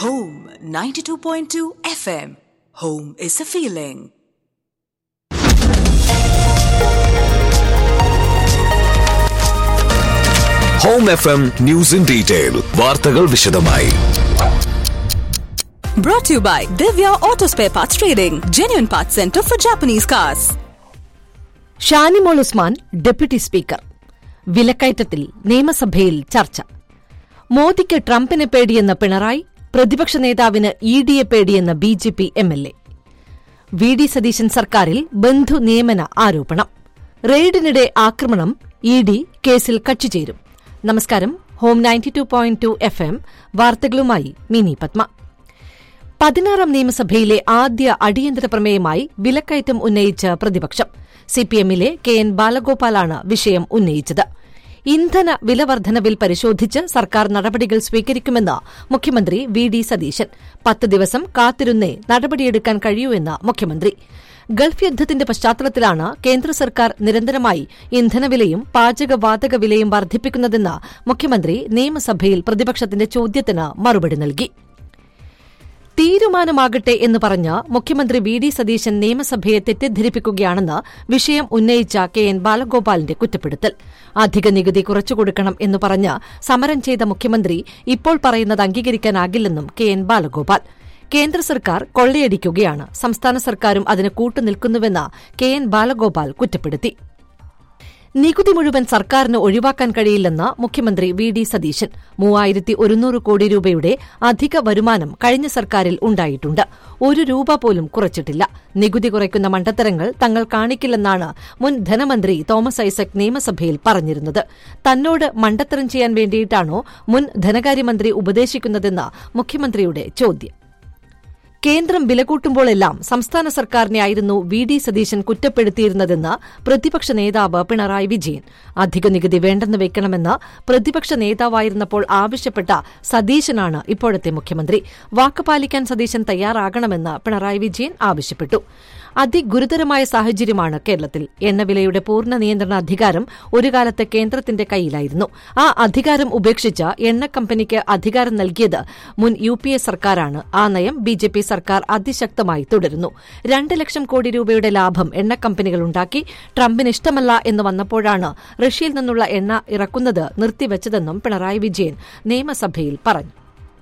Home 92.2 FM. Home is a feeling. Home F M news in detail വാർത്തകൾ വിശദമായി Brought to you by Divya Auto Spare Parts Trading, genuine parts center for Japanese cars. Shanimol Usman deputy speaker വിലക്കയറ്റത്തിൽ നിയമസഭയിൽ ചർച്ച മോദിക്ക് ട്രംപിനെ പേടിയെന്ന പിണറായി പ്രതിപക്ഷ നേതാവിന് ഇ ഡിയെ പേടിയെന്ന B J P M L A V D Satheesan സർക്കാരിൽ ബന്ധു നിയമന ആരോപണം റെയ്ഡിനിടെ ആക്രമണം ഇ ഡി കേസിൽ കക്ഷി ചേരും നമസ്കാരം home ninety two point two F M വാർത്തകളുമായി മിനി പത്മ പതിനാറാം നിയമസഭയിലെ ആദ്യ അടിയന്തര പ്രമേയമായി വിലക്കയറ്റം ഉന്നയിച്ച പ്രതിപക്ഷം സിപിഎമ്മിലെ കെ എൻ ബാലഗോപാലാണ് വിഷയം ഉന്നയിച്ചത് ഇന്ധന വിലവർദ്ധനവിൽ പരിശോധിച്ച് സർക്കാർ നടപടികൾ സ്വീകരിക്കുമെന്ന് മുഖ്യമന്ത്രി വി ഡി സതീശൻ പത്ത് ദിവസം കാത്തിരുന്നേ നടപടിയെടുക്കാൻ കഴിയൂ എന്ന് മുഖ്യമന്ത്രി ഗൾഫ് യുദ്ധത്തിന്റെ പശ്ചാത്തലത്തിലാണ് കേന്ദ്ര സർക്കാർ നിരന്തരമായി ഇന്ധനവിലയും പാചകവാതക വിലയും വർദ്ധിപ്പിക്കുന്നതെന്ന് മുഖ്യമന്ത്രി നിയമസഭയിൽ പ്രതിപക്ഷത്തിന്റെ ചോദ്യത്തിന് മറുപടി നൽകി തീരുമാനമാകട്ടെ എന്ന് പറഞ്ഞ് മുഖ്യമന്ത്രി വി ഡി സതീശൻ നിയമസഭയെ തെറ്റിദ്ധരിപ്പിക്കുകയാണെന്ന് വിഷയം ഉന്നയിച്ച കെ എൻ ബാലഗോപാലിന്റെ കുറ്റപ്പെടുത്തൽ അധിക നികുതി കുറച്ചുകൊടുക്കണം എന്ന് പറഞ്ഞ് സമരം ചെയ്ത മുഖ്യമന്ത്രി ഇപ്പോൾ പറയുന്നത് അംഗീകരിക്കാനാകില്ലെന്നും കെ എൻ ബാലഗോപാൽ കേന്ദ്ര സർക്കാർ കൊള്ളയടിക്കുകയാണ് സംസ്ഥാന സർക്കാരും അതിന് കൂട്ടുനിൽക്കുന്നുവെന്ന് കെ എൻ ബാലഗോപാൽ കുറ്റപ്പെടുത്തി നികുതി മുഴുവൻ സർക്കാരിന് ഒഴിവാക്കാൻ കഴിയില്ലെന്ന് മുഖ്യമന്ത്രി വി ഡി സതീശൻ മൂവായിരത്തി ഒരുന്നൂറ് കോടി രൂപയുടെ അധിക വരുമാനം കഴിഞ്ഞ സർക്കാരിൽ ഉണ്ടായിട്ടുണ്ട് ഒരു രൂപ പോലും കുറച്ചിട്ടില്ല നികുതി കുറയ്ക്കുന്ന മണ്ടത്തരങ്ങൾ തങ്ങൾ കാണിക്കില്ലെന്നാണ് മുൻ ധനമന്ത്രി തോമസ് ഐസക് നിയമസഭയിൽ പറഞ്ഞിരുന്നത് തന്നോട് മണ്ടത്തരം ചെയ്യാൻ വേണ്ടിയിട്ടാണോ മുൻ ധനകാര്യമന്ത്രി ഉപദേശിക്കുന്നതെന്ന് മുഖ്യമന്ത്രിയുടെ ചോദ്യം കേന്ദ്രം വില കൂട്ടുമ്പോഴെല്ലാം സംസ്ഥാന സർക്കാരിനെയായിരുന്നു വി ഡി സതീശൻ കുറ്റപ്പെടുത്തിയിരുന്നതെന്ന് പ്രതിപക്ഷ നേതാവ് പിണറായി വിജയൻ അധിക നികുതി വേണ്ടെന്ന് വെക്കണമെന്ന് പ്രതിപക്ഷ നേതാവായിരുന്നപ്പോൾ ആവശ്യപ്പെട്ട സതീശനാണ് ഇപ്പോഴത്തെ മുഖ്യമന്ത്രി വാക്ക് പാലിക്കാൻ സതീശൻ തയ്യാറാകണമെന്ന് പിണറായി വിജയൻ ആവശ്യപ്പെട്ടു അതിഗുരുതരമായ സാഹചര്യമാണ് കേരളത്തിൽ എണ്ണവിലയുടെ പൂർണ്ണ നിയന്ത്രണ അധികാരം ഒരു കാലത്ത് കേന്ദ്രത്തിന്റെ കയ്യിലായിരുന്നു ആ അധികാരം ഉപേക്ഷിച്ച് എണ്ണ കമ്പനിക്ക് അധികാരം നൽകിയത് മുൻ യു പി എ സർക്കാരാണ് ആ നയം ബി ജെ പി സർക്കാർ അതിശക്തമായി തുടരുന്നു രണ്ട് ലക്ഷം കോടി രൂപയുടെ ലാഭം എണ്ണ കമ്പനികൾ ഉണ്ടാക്കി ട്രംപിന് ഇഷ്ടമല്ല എന്ന് വന്നപ്പോഴാണ് റഷ്യയിൽ നിന്നുള്ള എണ്ണ ഇറക്കുന്നത് നിർത്തിവച്ചതെന്നും പിണറായി വിജയൻ നിയമസഭയിൽ പറഞ്ഞു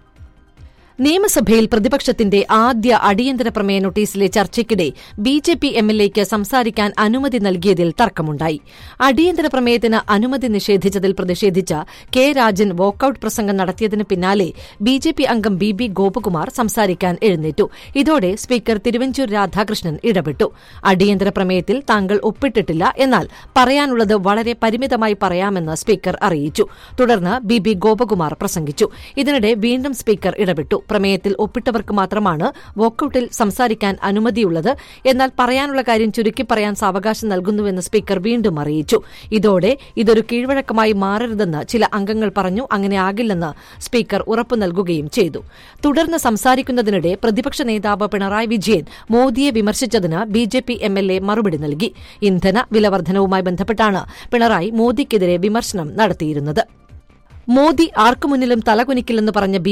നിയമസഭയിൽ പ്രതിപക്ഷത്തിന്റെ ആദ്യ അടിയന്തര പ്രമേയ നോട്ടീസിലെ ചർച്ചയ്ക്കിടെ ബി ജെ പി എംഎൽഎയ്ക്ക് സംസാരിക്കാൻ അനുമതി നൽകിയതിൽ തർക്കമുണ്ടായി അടിയന്തര പ്രമേയത്തിന് അനുമതി നിഷേധിച്ചതിൽ പ്രതിഷേധിച്ച് കെ രാജൻ വോക്കൌട്ട് പ്രസംഗം നടത്തിയതിന് പിന്നാലെ ബി ജെ പി അംഗം ബി ബി ഗോപകുമാർ സംസാരിക്കാൻ എഴുന്നേറ്റു ഇതോടെ സ്പീക്കർ തിരുവഞ്ചൂർ രാധാകൃഷ്ണൻ ഇടപെട്ടു അടിയന്തര പ്രമേയത്തിൽ താങ്കൾ ഒപ്പിട്ടിട്ടില്ല എന്നാൽ പറയാനുള്ളത് വളരെ പരിമിതമായി പറയാമെന്ന് സ്പീക്കർ അറിയിച്ചു തുടർന്ന് ബി ബി ഗോപകുമാർ പ്രസംഗിച്ചു ഇതിനിടെ വീണ്ടും സ്പീക്കർ ഇടപെട്ടു പ്രമേയത്തിൽ ഒപ്പിട്ടവർക്ക് മാത്രമാണ് വോക്കൌട്ടിൽ സംസാരിക്കാൻ അനുമതിയുള്ളത് എന്നാൽ പറയാനുള്ള കാര്യം ചുരുക്കി പറയാൻ സാവകാശം നൽകുന്നുവെന്ന് സ്പീക്കർ വീണ്ടും അറിയിച്ചു ഇതോടെ ഇതൊരു കീഴ്വഴക്കമായി മാറരുതെന്ന് ചില അംഗങ്ങൾ പറഞ്ഞു അങ്ങനെ ആകില്ലെന്ന് സ്പീക്കർ ഉറപ്പു നൽകുകയും ചെയ്തു തുടർന്ന് സംസാരിക്കുന്നതിനിടെ പ്രതിപക്ഷ നേതാവ് പിണറായി വിജയൻ മോദിയെ വിമർശിച്ചതിന് B J P M L A മറുപടി നൽകി ഇന്ധന വിലവർദ്ധനവുമായി ബന്ധപ്പെട്ടാണ് പിണറായി മോദിക്കെതിരെ വിമർശനം നടത്തിയിരുന്നത് മോദി ആർക്കു മുന്നിലും തലകുനിക്കില്ലെന്ന് പറഞ്ഞ ബി